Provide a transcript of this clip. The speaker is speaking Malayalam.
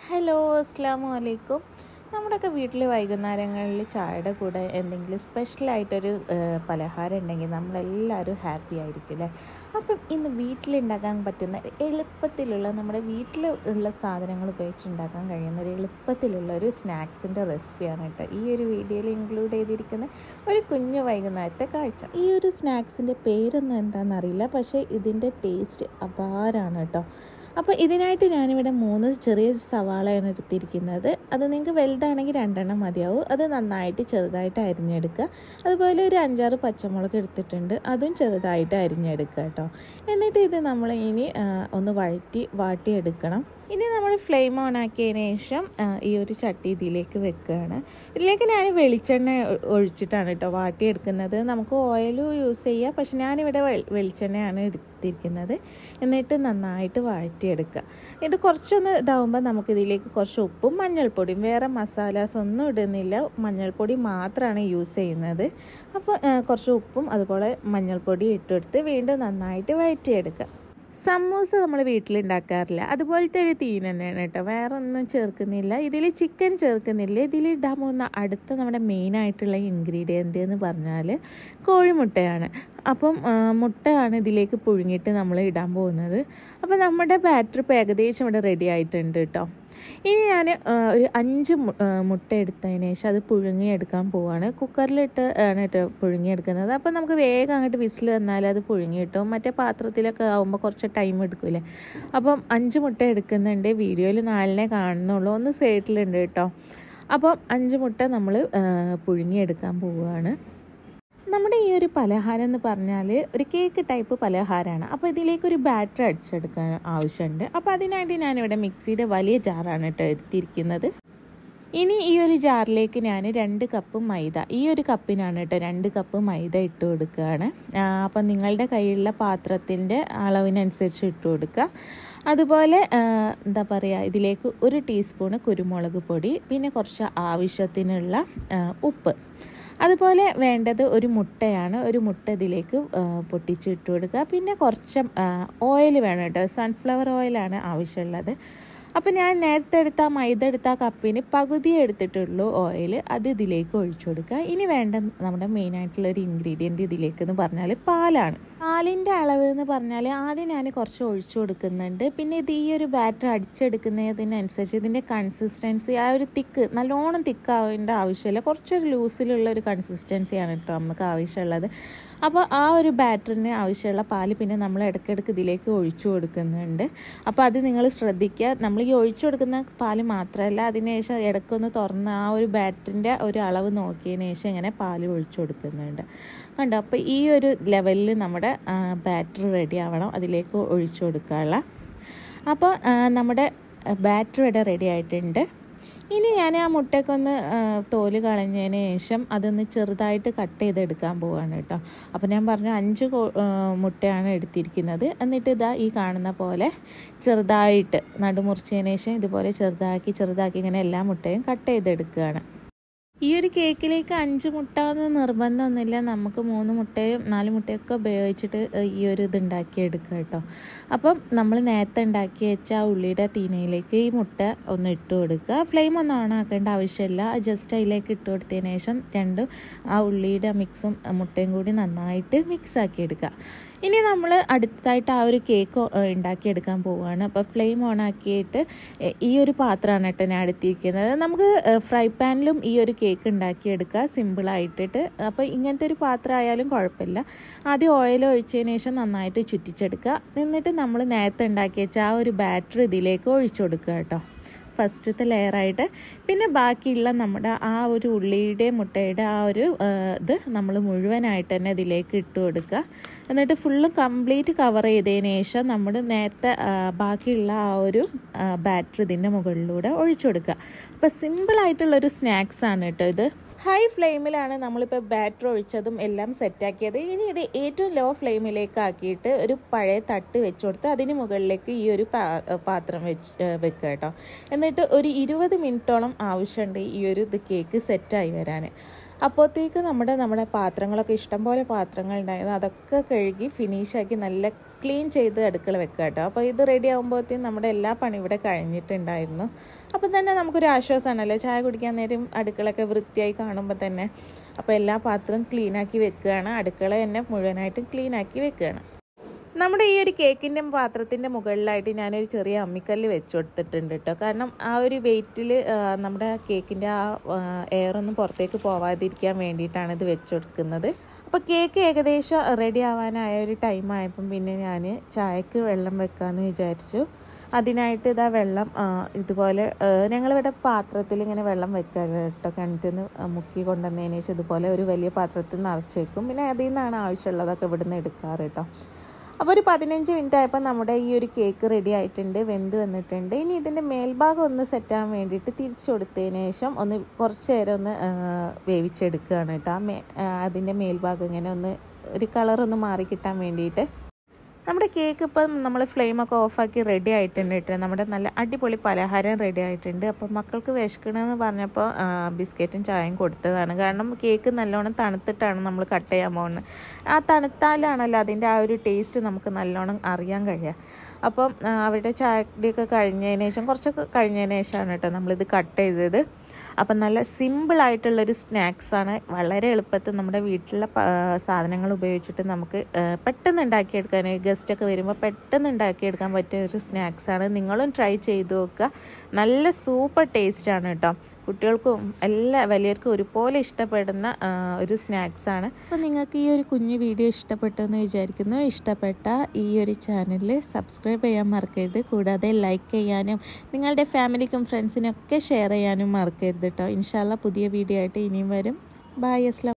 ഹലോ അസ്സാം വലൈക്കും നമ്മുടെയൊക്കെ വീട്ടിൽ വൈകുന്നേരങ്ങളിൽ ചായയുടെ കൂടെ എന്തെങ്കിലും സ്പെഷ്യലായിട്ടൊരു ഏഹ്, പലഹാരം ഉണ്ടെങ്കിൽ നമ്മളെല്ലാവരും ഹാപ്പി ആയിരിക്കും അല്ലേ അപ്പം ഇന്ന് വീട്ടിലുണ്ടാക്കാൻ പറ്റുന്ന എളുപ്പത്തിലുള്ള നമ്മുടെ വീട്ടിൽ ഉള്ള സാധനങ്ങൾ ഉപയോഗിച്ചുണ്ടാക്കാൻ കഴിയുന്ന ഒരു എളുപ്പത്തിലുള്ള ഒരു സ്നാക്സിൻ്റെ റെസിപ്പിയാണ് കേട്ടോ ഈ ഒരു വീഡിയോയിൽ ഇൻക്ലൂഡ് ചെയ്തിരിക്കുന്ന ഒരു കുഞ്ഞു വൈകുന്നേരത്തെ കാഴ്ച ഈ ഒരു സ്നാക്സിൻ്റെ പേരൊന്നും എന്താണെന്നറിയില്ല പക്ഷേ ഇതിൻ്റെ ടേസ്റ്റ് അപാരമാണ് കേട്ടോ അപ്പോൾ ഇതിനായിട്ട് ഞാനിവിടെ മൂന്ന് ചെറിയ സവാളയാണ് എടുത്തിരിക്കുന്നത് അത് നിങ്ങൾക്ക് വലുതാണെങ്കിൽ രണ്ടെണ്ണം മതിയാവും അത് നന്നായിട്ട് ചെറുതായിട്ട് അരിഞ്ഞെടുക്കുക അതുപോലെ ഒരു അഞ്ചാറ് പച്ചമുളക് എടുത്തിട്ടുണ്ട് അതും ചെറുതായിട്ട് അരിഞ്ഞെടുക്കുക കേട്ടോ എന്നിട്ട് ഇത് നമ്മൾ ഇനി ആ, ഒന്ന് വഴറ്റി വാട്ടിയെടുക്കണം ഇനി നമ്മൾ ഫ്ലെയിം ഓൺ ആക്കിയതിന് ശേഷം ആ, ഈ ഒരു ചട്ടി ഇതിലേക്ക് വെക്കുകയാണ് ഇതിലേക്ക് ഞാൻ വെളിച്ചെണ്ണ ഒ- ഒഴിച്ചിട്ടാണ് കേട്ടോ വാട്ടിയെടുക്കുന്നത് നമുക്ക് ഓയിലും യൂസ് ചെയ്യാം പക്ഷെ ഞാനിവിടെ വെ- വെളിച്ചെണ്ണയാണ് എടുത്തിരിക്കുന്നത് എന്നിട്ട് നന്നായിട്ട് വഴറ്റിയെടുക്കുക ഇത് കുറച്ചൊന്ന് ഇതാവുമ്പോൾ നമുക്ക് ഇതിലേക്ക് കുറച്ച് ഉപ്പും മഞ്ഞൾപ്പൊടിയും വേറെ മസാലാസ് ഒന്നും ഇടുന്നില്ല മഞ്ഞൾപ്പൊടി മാത്രമാണ് യൂസ് ചെയ്യുന്നത് അപ്പോൾ ആ, കുറച്ച് ഉപ്പും അതുപോലെ മഞ്ഞൾപ്പൊടി ഇട്ടെടുത്ത് വീണ്ടും നന്നായിട്ട് വഴറ്റിയെടുക്കുക സമൂസ നമ്മൾ വീട്ടിലുണ്ടാക്കാറില്ല അതുപോലത്തെ ഒരു തീൻ തന്നെയാണ് കേട്ടോ വേറെ ഒന്നും ചേർക്കുന്നില്ല ഇതിൽ ചിക്കൻ ചേർക്കുന്നില്ല ഇതിൽ ഇടാൻ പോകുന്ന അടുത്ത നമ്മുടെ മെയിനായിട്ടുള്ള ഇൻഗ്രീഡിയൻ്റ് എന്ന് പറഞ്ഞാൽ കോഴിമുട്ടയാണ് അപ്പം ആ, മുട്ടയാണ് ഇതിലേക്ക് പുഴുങ്ങിയിട്ട് നമ്മൾ ഇടാൻ പോകുന്നത് അപ്പോൾ നമ്മുടെ ബാറ്ററി ഇപ്പോൾ ഏകദേശം ഇവിടെ റെഡി ആയിട്ടുണ്ട് കേട്ടോ ഇനി ഞാൻ ഒരു അഞ്ച് മു- ആ, മുട്ട എടുത്തതിന് ശേഷം അത് പുഴുങ്ങിയെടുക്കാൻ പോവാണ് കുക്കറിലിട്ട് ആണ് കേട്ടോ പുഴുങ്ങിയെടുക്കുന്നത് അപ്പോൾ നമുക്ക് വേഗം അങ്ങോട്ട് വിസിൽ വന്നാൽ അത് പുഴുങ്ങി കിട്ടും മറ്റേ പാത്രത്തിലൊക്കെ ആകുമ്പോൾ കുറച്ച് ടൈം എടുക്കൂലേ അപ്പം അഞ്ച് മുട്ട എടുക്കുന്നുണ്ട് വീഡിയോയിൽ നാലിനെ കാണുന്നുള്ളൂ ഒന്ന് സൈഡിലുണ്ട് കേട്ടോ അപ്പം അഞ്ച് മുട്ട നമ്മൾ പുഴുങ്ങിയെടുക്കാൻ പോവുകയാണ് നമ്മുടെ ഈ ഒരു പലഹാരം എന്ന് പറഞ്ഞാൽ ഒരു കേക്ക് ടൈപ്പ് പലഹാരമാണ് അപ്പോൾ ഇതിലേക്ക് ഒരു ബാറ്റർ അടിച്ചെടുക്കാൻ ആവശ്യമുണ്ട് അപ്പോൾ അതിനായിട്ട് ഞാനിവിടെ മിക്സിയുടെ വലിയ ജാറാണ് കേട്ടോ എടുത്തിരിക്കുന്നത് ഇനി ഈ ഒരു ജാറിലേക്ക് ഞാൻ രണ്ട് കപ്പ് മൈദ ഈ ഒരു കപ്പിനാണ് കേട്ടോ രണ്ട് കപ്പ് മൈദ ഇട്ട് കൊടുക്കുകയാണ് ആ, അപ്പം നിങ്ങളുടെ കയ്യിലുള്ള പാത്രത്തിൻ്റെ അളവിനനുസരിച്ച് ഇട്ട് കൊടുക്കുക അതുപോലെ ആ, എന്താ പറയുക ഇതിലേക്ക് ഒരു ടീസ്പൂണ് കുരുമുളക് പൊടി പിന്നെ കുറച്ച് ആവശ്യത്തിനുള്ള ആ, ഉപ്പ് അതുപോലെ വേണ്ടത് ഒരു മുട്ടയാണ് ഒരു മുട്ട ഇതിലേക്ക് ആ, പൊട്ടിച്ചിട്ട് കൊടുക്കുക പിന്നെ കുറച്ച് ഓയിൽ വേണം കേട്ടോ സൺഫ്ലവർ ഓയിലാണ് ആവശ്യമുള്ളത് അപ്പോൾ ഞാൻ നേരത്തെ എടുത്ത ആ മൈദ എടുത്ത ആ കപ്പിന് പകുതി എടുത്തിട്ടുള്ളൂ ഓയിൽ അത് ഇതിലേക്ക് ഒഴിച്ചു കൊടുക്കുക ഇനി വേണ്ട നമ്മുടെ മെയിനായിട്ടുള്ള ഒരു ഇൻഗ്രീഡിയൻറ്റ് ഇതിലേക്ക് എന്ന് പറഞ്ഞാൽ പാലാണ് പാലിൻ്റെ അളവ് എന്ന് പറഞ്ഞാൽ ആദ്യം ഞാൻ കുറച്ച് ഒഴിച്ചു കൊടുക്കുന്നുണ്ട് പിന്നെ ഇത് ഈ ഒരു ബാറ്റർ അടിച്ചെടുക്കുന്നതിനനുസരിച്ച് ഇതിൻ്റെ കൺസിസ്റ്റൻസി ആ ഒരു തിക്ക് നല്ലോണം തിക്കാവേണ്ട ആവശ്യമില്ല കുറച്ചൊരു ലൂസിലുള്ള ഒരു കൺസിസ്റ്റൻസിയാണ് കേട്ടോ നമുക്ക് ആവശ്യമുള്ളത് അപ്പോൾ ആ ഒരു ബാറ്ററിന് ആവശ്യമുള്ള പാല് പിന്നെ നമ്മൾ ഇടയ്ക്കിടയ്ക്ക് ഇതിലേക്ക് ഒഴിച്ചു കൊടുക്കുന്നുണ്ട് അപ്പോൾ അത് നിങ്ങൾ ശ്രദ്ധിക്കുക നമ്മൾ ഈ ഒഴിച്ചു കൊടുക്കുന്ന പാല് മാത്രമല്ല അതിന് ശേഷം ഇടയ്ക്കൊന്ന് തുറന്ന് ആ ഒരു ബാറ്ററിൻ്റെ ഒരു അളവ് നോക്കിയതിന് ശേഷം ഇങ്ങനെ പാല് ഒഴിച്ചു കൊടുക്കുന്നുണ്ട് കണ്ടോ അപ്പോൾ ഈ ഒരു ലെവലിൽ നമ്മുടെ ബാറ്റർ റെഡി ആവണം അതിലേക്ക് ഒഴിച്ചു കൊടുക്കാനുള്ള അപ്പോൾ ആ, നമ്മുടെ ബാറ്റർ ഇവിടെ റെഡി ആയിട്ടുണ്ട് ഇനി ഞാൻ ആ മുട്ടയ്ക്കൊന്ന് ആ, തോല് കളഞ്ഞതിന് ശേഷം അതൊന്ന് ചെറുതായിട്ട് കട്ട് ചെയ്തെടുക്കാൻ പോവാണ് കേട്ടോ അപ്പോൾ ഞാൻ പറഞ്ഞു അഞ്ച് കോ- ആ, മുട്ടയാണ് എടുത്തിരിക്കുന്നത് എന്നിട്ട് ഇതാ ഈ കാണുന്ന പോലെ ചെറുതായിട്ട് നടുമുറിച്ചതിന് ശേഷം ഇതുപോലെ ചെറുതാക്കി ചെറുതാക്കി ഇങ്ങനെ എല്ലാ മുട്ടയും കട്ട് ചെയ്തെടുക്കുകയാണ് ഈ ഒരു കേക്കിലേക്ക് അഞ്ച് മുട്ട എന്ന് നിർബന്ധമൊന്നുമില്ല നമുക്ക് മൂന്ന് മുട്ടയും നാല് മുട്ടയൊക്കെ ഉപയോഗിച്ചിട്ട് ഈ ഒരു ഇത് ഉണ്ടാക്കിയെടുക്കുക കേട്ടോ അപ്പം നമ്മൾ നേരത്തെ ഉണ്ടാക്കി വെച്ച ആ ഉള്ളിയുടെ തീനയിലേക്ക് ഈ മുട്ട ഒന്ന് ഇട്ട് കൊടുക്കുക ഫ്ലെയിം ഒന്നും ഓൺ ആക്കേണ്ട ആവശ്യമില്ല ജസ്റ്റ് അതിലേക്ക് ഇട്ട് കൊടുത്തതിന് ശേഷം രണ്ടും ആ ഉള്ളിയുടെ മിക്സും മുട്ടയും കൂടി നന്നായിട്ട് മിക്സ് ആക്കി എടുക്കുക ഇനി നമ്മൾ അടുത്തതായിട്ട് ആ ഒരു കേക്ക് ഉണ്ടാക്കിയെടുക്കാൻ പോവുകയാണ് അപ്പോൾ ഫ്ലെയിം ഓൺ ആക്കിയിട്ട് എ, ഈ ഒരു പാത്രമാണ് കേട്ടോ ഞാൻ എടുത്തിരിക്കുന്നത് നമുക്ക് ഫ്രൈ പാനിലും ഈ ഒരു കേക്ക് ഉണ്ടാക്കിയെടുക്കുക സിമ്പിളായിട്ടിട്ട് അപ്പോൾ ഇങ്ങനത്തെ ഒരു പാത്രം ആയാലും കുഴപ്പമില്ല ആദ്യം ഓയിൽ ഒഴിച്ചതിന് ശേഷം നന്നായിട്ട് ചുറ്റിച്ചെടുക്കുക എന്നിട്ട് നമ്മൾ നേരത്തെ ഉണ്ടാക്കി വെച്ച ആ ഒരു ബാറ്റർ ഇതിലേക്ക് ഒഴിച്ചു കൊടുക്കുക കേട്ടോ ഫസ്റ്റത്തെ ലെയറായിട്ട് പിന്നെ ബാക്കിയുള്ള നമ്മുടെ ആ ഒരു ഉള്ളിയുടെ മുട്ടയുടെ ആ ഒരു ആ, ഇത് നമ്മൾ മുഴുവനായിട്ട് തന്നെ ഇതിലേക്ക് ഇട്ട് കൊടുക്കുക എന്നിട്ട് ഫുള്ള് കംപ്ലീറ്റ് കവർ ചെയ്തതിന് ശേഷം നമ്മൾ നേരത്തെ ആ, ബാക്കിയുള്ള ആ ഒരു ബാറ്റർ ഇതിൻ്റെ മുകളിലൂടെ ഒഴിച്ചു കൊടുക്കുക അപ്പോൾ സിമ്പിളായിട്ടുള്ളൊരു സ്നാക്സ് ആണ് കേട്ടോ ഇത് ഹൈ ഫ്ലെയിമിലാണ് നമ്മളിപ്പോൾ ബാറ്റർ ഒഴിച്ചതും എല്ലാം സെറ്റാക്കിയത് ഇനി ഇത് ഏറ്റവും ലോ ഫ്ലെയിമിലേക്ക് ആക്കിയിട്ട് ഒരു പഴയ തട്ട് വെച്ച് കൊടുത്ത് അതിന് മുകളിലേക്ക് ഈ ഒരു പാ- പാത്രം വെച്ച് ഏഹ് വെക്കുക കേട്ടോ എന്നിട്ട് ഒരു ഇരുപത് മിനിറ്റോളം ആവശ്യമുണ്ട് ഈ ഒരു ഇത് കേക്ക് സെറ്റായി വരാൻ അപ്പോഴത്തേക്ക് നമ്മുടെ നമ്മുടെ പാത്രങ്ങളൊക്കെ ഇഷ്ടംപോലെ പാത്രങ്ങൾ ഉണ്ടായിരുന്നു അതൊക്കെ കഴുകി ഫിനിഷാക്കി നല്ല ക്ലീൻ ചെയ്ത് അടുക്കള വെക്കുക കേട്ടോ അപ്പോൾ ഇത് റെഡി ആകുമ്പോഴത്തേക്കും നമ്മുടെ എല്ലാ പണി ഇവിടെ കഴിഞ്ഞിട്ടുണ്ടായിരുന്നു അപ്പം തന്നെ നമുക്കൊരു ആശ്വാസമാണല്ലോ ചായ കുടിക്കാൻ നേരം അടുക്കളയൊക്കെ വൃത്തിയായി കാണുമ്പോൾ തന്നെ അപ്പോൾ എല്ലാ പാത്രവും ക്ലീനാക്കി വെക്കുകയാണ് അടുക്കള തന്നെ മുഴുവനായിട്ടും ക്ലീനാക്കി വെക്കുകയാണ് നമ്മുടെ ഈ ഒരു കേക്കിൻ്റെ പാത്രത്തിൻ്റെ മുകളിലായിട്ട് ഞാനൊരു ചെറിയ അമ്മിക്കല്ല് വെച്ച് കൊടുത്തിട്ടുണ്ട് കേട്ടോ കാരണം ആ ഒരു വെയിറ്റിൽ നമ്മുടെ കേക്കിൻ്റെ ആ എയറൊന്നും പുറത്തേക്ക് പോവാതിരിക്കാൻ വേണ്ടിയിട്ടാണ് ഇത് വെച്ച് കൊടുക്കുന്നത് അപ്പോൾ കേക്ക് ഏകദേശം റെഡി ആവാനായ ഒരു ടൈം ആയപ്പം പിന്നെ ഞാൻ ചായക്ക് വെള്ളം വെക്കാമെന്ന് വിചാരിച്ചു അതിനായിട്ട് ഇതാ വെള്ളം ആ, ഇതുപോലെ ആ, ഞങ്ങളിവിടെ പാത്രത്തിൽ ഇങ്ങനെ വെള്ളം വെക്കുക കേട്ടോ കിണറ്റിൽ നിന്ന് മുക്കി കൊണ്ടുവന്നതിന് ശേഷം ഇതുപോലെ ഒരു വലിയ പാത്രത്തിൽ നിറച്ച് വെക്കും പിന്നെ അതിൽ നിന്നാണ് ആവശ്യമുള്ളതൊക്കെ ഇവിടുന്ന് എടുക്കാറ് കേട്ടോ അപ്പോൾ ഒരു പതിനഞ്ച് മിനിറ്റ് ആയപ്പോൾ നമ്മുടെ ഈ ഒരു കേക്ക് റെഡി ആയിട്ടുണ്ട് വെന്ത് വന്നിട്ടുണ്ട് ഇനി ഇതിൻ്റെ മേൽഭാഗം ഒന്ന് സെറ്റാകാൻ വേണ്ടിയിട്ട് തിരിച്ചു കൊടുത്തതിന് ശേഷം ഒന്ന് കുറച്ച് നേരം ഒന്ന് ആ, വേവിച്ചെടുക്കുകയാണ് കേട്ടോ ആ മേ ആ, അതിൻ്റെ മേൽഭാഗം ഇങ്ങനെ ഒന്ന് ഒരു കളറൊന്ന് മാറി കിട്ടാൻ വേണ്ടിയിട്ട് നമ്മുടെ കേക്ക് ഇപ്പം നമ്മൾ ഫ്ലെയിമൊക്കെ ഓഫാക്കി റെഡി ആയിട്ടുണ്ട് കേട്ടോ നമ്മുടെ നല്ല അടിപൊളി പലഹാരം റെഡി ആയിട്ടുണ്ട് അപ്പം മക്കൾക്ക് വിശക്കണമെന്ന് പറഞ്ഞപ്പോൾ ആ, ബിസ്ക്കറ്റും ചായയും കൊടുത്തതാണ് കാരണം കേക്ക് നല്ലോണം തണുത്തിട്ടാണ് നമ്മൾ കട്ട് ചെയ്യാൻ പോകുന്നത് ആ തണുത്താലാണല്ലോ അതിൻ്റെ ആ ഒരു ടേസ്റ്റ് നമുക്ക് നല്ലോണം അറിയാൻ കഴിയുക അപ്പം ആ, അവരുടെ ചായയുടെയൊക്കെ കഴിഞ്ഞതിന് ശേഷം കുറച്ചൊക്കെ കഴിഞ്ഞതിന് ശേഷമാണ് കേട്ടോ നമ്മളിത് കട്ട് ചെയ്തത് അപ്പം നല്ല സിമ്പിളായിട്ടുള്ളൊരു സ്നാക്സാണ് വളരെ എളുപ്പത്തിൽ നമ്മുടെ വീട്ടിലുള്ള പ- സാധനങ്ങൾ ഉപയോഗിച്ചിട്ട് നമുക്ക് ആ, പെട്ടെന്ന് ഉണ്ടാക്കിയെടുക്കാൻ ഗസ്റ്റൊക്കെ വരുമ്പോൾ പെട്ടെന്ന് ഉണ്ടാക്കിയെടുക്കാൻ പറ്റിയ ഒരു സ്നാക്സാണ് നിങ്ങളും ട്രൈ ചെയ്ത് നോക്കുക നല്ല സൂപ്പർ ടേസ്റ്റാണ് കേട്ടോ കുട്ടികൾക്കും എല്ലാ വലിയവർക്കും ഒരുപോലെ ഇഷ്ടപ്പെടുന്ന ആ, ഒരു സ്നാക്സാണ് അപ്പോൾ നിങ്ങൾക്ക് ഈ ഒരു കുഞ്ഞു വീഡിയോ ഇഷ്ടപ്പെട്ടെന്ന് വിചാരിക്കുന്നു ഇഷ്ടപ്പെട്ട ഈ ഒരു ചാനൽ സബ്സ്ക്രൈബ് ചെയ്യാൻ മറക്കരുത് കൂടാതെ ലൈക്ക് ചെയ്യാനും നിങ്ങളുടെ ഫാമിലിക്കും ഫ്രണ്ട്സിനും ഒക്കെ ഷെയർ ചെയ്യാനും മറക്കരുത് കേട്ടോ ഇൻഷാല്ല പുതിയ വീഡിയോ ആയിട്ട് ഇനിയും വരും ബായ് അസ്ലാം